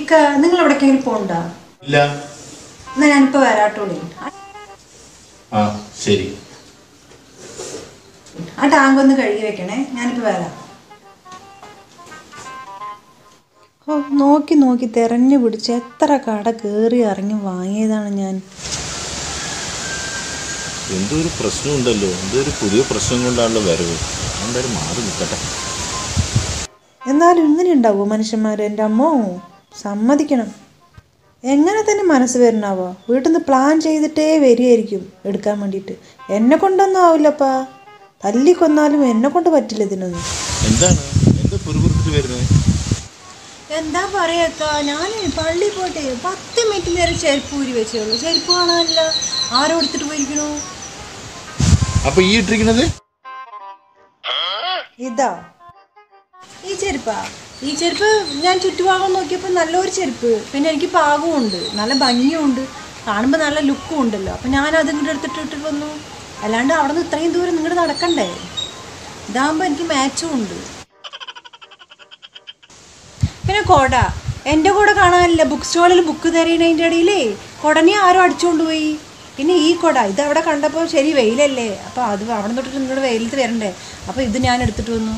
ഇക്ക നിങ്ങൾ എവിടേക്കെങ്കിലും പോണ്ട ഇല്ല എന്നാ ഞാനിപ്പോ വരാട്ടോളി ആ ശരി ആ ടാങ്ക് ഒന്ന് കഴുകി വെക്കണേ ഞാനിപ്പോ വരാം ഓ നോക്കി നോക്കി തെരഞ്ഞു പിടിച്ച് എത്ര കട കയറി ഇറങ്ങി വാങ്ങിയതാണ് ഞാൻ എന്തോ ഒരു പ്രശ്നമുണ്ടല്ലോ എന്തോ ഒരു പുതിയ പ്രശ്നം കൊണ്ടാണല്ലോ വരവ് ഞാൻ എന്തായാലും മാറി നിൽക്കട്ടെ എന്നാലും ഇങ്ങനെ ഉണ്ടാവുമോ മനുഷ്യന്മാർ എൻ്റെ അമ്മോ സമ്മതിക്കണം എങ്ങനെ തന്നെ മനസ്സ് വരണാവോ വീട്ടിൽ നിന്ന് പ്ലാൻ ചെയ്തിട്ടേ വരികയായിരിക്കും എടുക്കാൻ വേണ്ടിയിട്ട് എന്നെ കൊണ്ടൊന്നും ആവില്ലപ്പാ തല്ലിക്കൊന്നാലും എന്നെ കൊണ്ട് പറ്റില്ല ഇതിനൊന്നും എന്താണ് എന്താ പുറകുറിച്ചിട്ട് വരുന്നത് എന്താ പറയക്ക ഞാൻ പള്ളി പോട്ടെ പത്ത് മിനിറ്റ് നേരം ചെരുപ്പ് ഊരി വെച്ചേ ഉള്ളൂ ചെരുപ്പ് കാണാനില്ല ആരോ എടുത്തിട്ട് പോയിരിക്കണു അപ്പൊ ഈ ഇട്ടിരിക്കുന്നത് ഇതാ ഈ ചെരുപ്പാ ഈ ചെരുപ്പ് ഞാൻ ചുറ്റുഭാഗം നോക്കിയപ്പോൾ നല്ലൊരു ചെരുപ്പ് പിന്നെ എനിക്ക് പാകമുണ്ട് നല്ല ഭംഗിയുണ്ട് കാണുമ്പോൾ നല്ല ലുക്കും ഉണ്ടല്ലോ അപ്പം ഞാൻ അത് ഇങ്ങോട്ട് എടുത്തിട്ട് ഇട്ടിട്ട് വന്നു അല്ലാണ്ട് അവിടെ നിന്ന് ഇത്രയും ദൂരം നിങ്ങോട്ട് നടക്കണ്ടേ ഇതാകുമ്പോൾ എനിക്ക് മാച്ചും ഉണ്ട് പിന്നെ കൊട എൻ്റെ കൂടെ കാണാനില്ല ബുക്ക് സ്റ്റോളിൽ ബുക്ക് തരീനതിൻ്റെ ഇടയിലേ കൊടനെ ആരും അടിച്ചുകൊണ്ട് പോയി പിന്നെ ഈ കൊട ഇത് അവിടെ കണ്ടപ്പോൾ ശരി വെയിലല്ലേ അപ്പോൾ അത് അവിടെ തൊട്ടിട്ട് നിങ്ങളുടെ വെയിലത്ത് വരണ്ടേ അപ്പോൾ ഇത് ഞാൻ എടുത്തിട്ട് വന്നു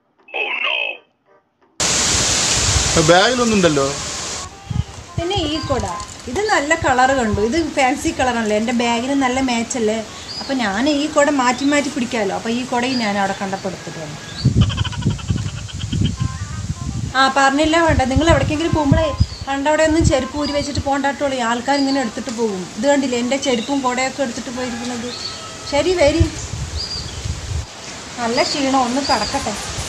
ബാഗിലൊന്നും ഉണ്ടല്ലോ പിന്നെ ഈ കൊട ഇത് നല്ല കളർ കണ്ടു ഇത് ഫാൻസി കളറല്ലേ എൻ്റെ ബാഗിന് നല്ല മാച്ചല്ലേ അപ്പോൾ ഞാൻ ഈ കുട മാറ്റി മാറ്റി പിടിക്കാമല്ലോ അപ്പോൾ ഈ കുടയും ഞാൻ അവിടെ കണ്ടപ്പോൾ എടുത്തിട്ട് വന്നു ആ പറഞ്ഞില്ല വേണ്ട നിങ്ങൾ എവിടേക്കെങ്കിലും പോകുമ്പോഴേ കണ്ടവിടെ ഒന്നും ചെരുപ്പ് ഊരി വെച്ചിട്ട് പോണ്ടാട്ടോളൂ ആൾക്കാർ ഇങ്ങനെ എടുത്തിട്ട് പോകും ഇത് കണ്ടില്ലേ എൻ്റെ ചെരുപ്പും കുടയൊക്കെ എടുത്തിട്ട് പോയിരിക്കുന്നത് ശരി വരി നല്ല ക്ഷീണം ഒന്ന് കിടക്കട്ടെ